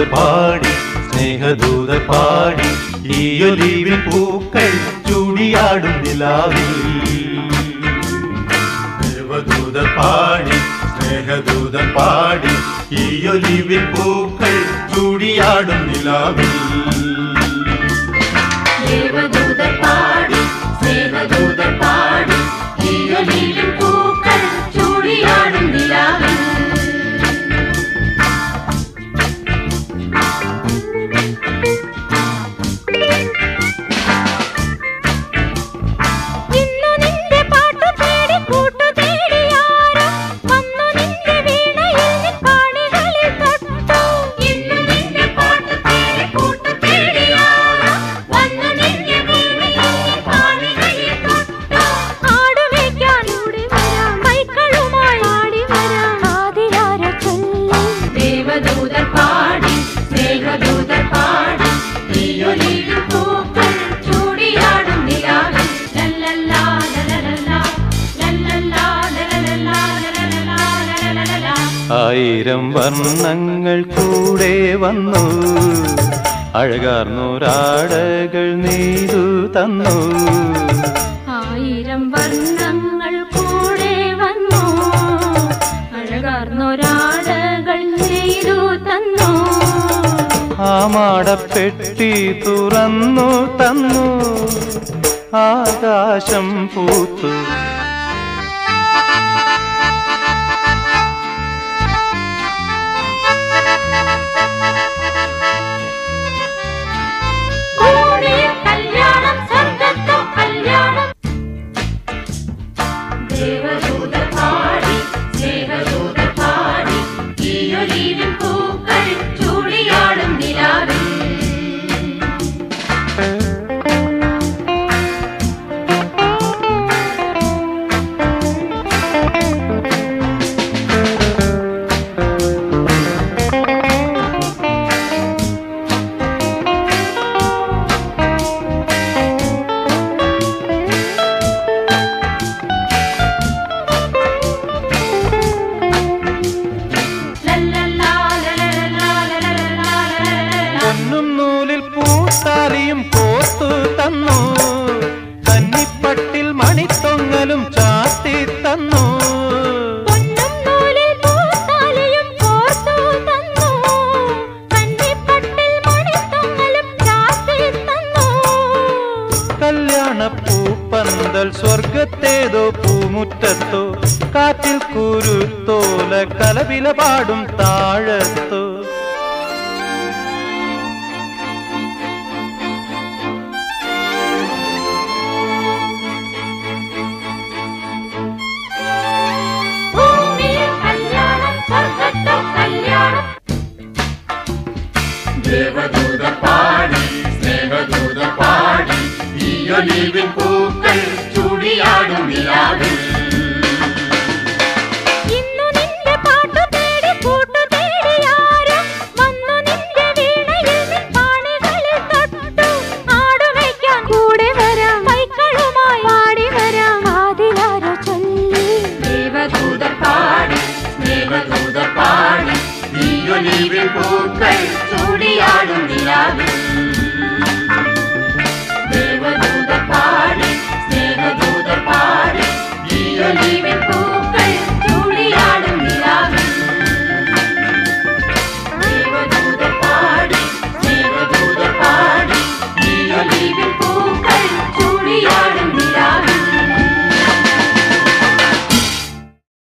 ദേവദൂതർ പാടി സ്നേഹദൂതർ പാടി ഈയൊലീവിൽ പൂക്കൾ ചൂടിയാടും നിലാവിൽ ദേവദൂതർ പാടി സ്നേഹദൂതർ പാടി ഈയൊലീവിൽ പൂക്കൾ ചൂടിയാടും നിലാവിൽ ദേവദൂതർ പാടി സ്നേഹദൂതർ പാടി ഈയൊലിയിൽ പൂക്കൾ ചൂടിയാടും നിലാവിൽ ഇന്നു നിന്റെ പാട്ടു തേടി കൂട്ടു തേടിയാരോ വന്നു നിന്റെ വീണയിൽ നിൻ പാണികളിൽ തൊട്ടു ഇന്നു നിന്റെ പാട്ടു തേടി കൂട്ടു തേടിയാരോ വന്നു നിന്റെ വീണയിൽ നിൻ പാണികളിൽ തൊട്ടു ആടുമേയ്ക്കാൻ ഓടി വരാം മൈക്കളുമായി ആടി വരാം ആദിരാര ചൊല്ലി ദേവദൂതർ പാടി സ്നേഹദൂതർ പാടി ഈയൊലിയിൽ പൂക്കൾ ചൂടിയാടും നിലാവിൽ ലല്ലല്ലാ ലലലല്ലാ ലല്ലല്ലാ ലലലല്ലാ ലലലല്ലാ ലലലല്ലാ ആയിരം വർണ്ണങ്ങൾ കൂടെ വന്നു അഴകാർന്നൊരാടകൾ നെയ്തു തന്നു ആയിരം വർണ്ണങ്ങൾ കൂടെ വന്നു അഴകാർന്നൊരാടകൾ ചെയ്തു തന്നു ആ മാടപ്പെട്ടി തുറന്നു തന്നു ആകാശം പൂത്തു ഭൂമിയിൽ കല്യാണം സ്വർഗത്തോ കല്യാണം ദേവദൂത പാടി സ്നേഹദൂത പാടി ഈയൊലീവിൻ പൂക്കൾ ചൂടിയാടും നിലാവിൽ ലല്ലല്ലാ ലലലല്ലാ ലലലല്ലാ ലലലല്ലാ പൊന്നും നൂലിൽ പൂത്താലിയും കോർത്തു തന്നു കന്നിപ്പട്ടിൽ മണിത്തൊങ്ങലും ചാത്തി തന്നു പൊന്നും നൂലിൽ പൂത്താലിയും കോർത്തു തന്നു കന്നിപ്പട്ടിൽ മണിത്തൊങ്ങലും ചാർത്തി തന്നു കല്യാണ പൂപ്പന്തൽ സ്വർഗത്തേതോ പൂമുറ്റത്തോ കാറ്റിൽ കുരുത്തോല കലവില പാടും താഴത്തോ ഭൂമിയിൽ കല്യാണം സ്വർഗത്തോ കല്യാണം ദേവദൂത പാടി സ്നേഹദൂത പാടി ഈയൊലിവിൻ പൂ